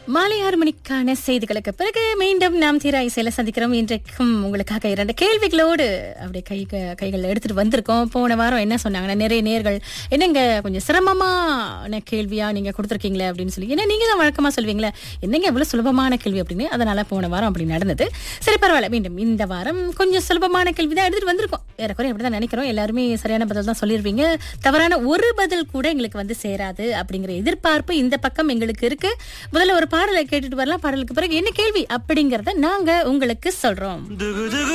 மாலை ஆறு மணிக்கான செய்திகளுக்கு பிறகு மீண்டும் நாம் தீரா இசையில சந்திக்கிறோம் இன்றைக்கும் உங்களுக்காக இரண்டு கேள்விகளோடு அப்படியே கை கைகள் எடுத்துட்டு வந்திருக்கோம் போன வாரம் என்ன சொன்னாங்கன்னா நிறைய நேர்கள் என்னங்க கொஞ்சம் சிரமமான கேள்வியா நீங்க கொடுத்துருக்கீங்களே அப்படின்னு சொல்லி ஏன்னா நீங்க தான் வழக்கமா சொல்வீங்களே என்னங்க இவ்வளவு சுலபமான கேள்வி அப்படின்னு அதனால போன வாரம் அப்படி நடந்தது சரி பரவாயில்ல மீண்டும் இந்த வாரம் கொஞ்சம் சுலபமான கேள்வி தான் எடுத்துட்டு வந்திருக்கோம் ஏறக்குறைய அப்படிதான் நினைக்கிறோம் எல்லாருமே சரியான பதில் தான் சொல்லிருவீங்க தவறான ஒரு பதில் கூட எங்களுக்கு வந்து சேராது அப்படிங்கிற எதிர்பார்ப்பு இந்த பக்கம் எங்களுக்கு இருக்கு முதல்ல ஒரு பாடலை கேட்டுட்டு வரலாம் பாடலுக்கு பிறகு என்ன கேள்வி அப்படிங்கறத நாங்க உங்களுக்கு சொல்றோம்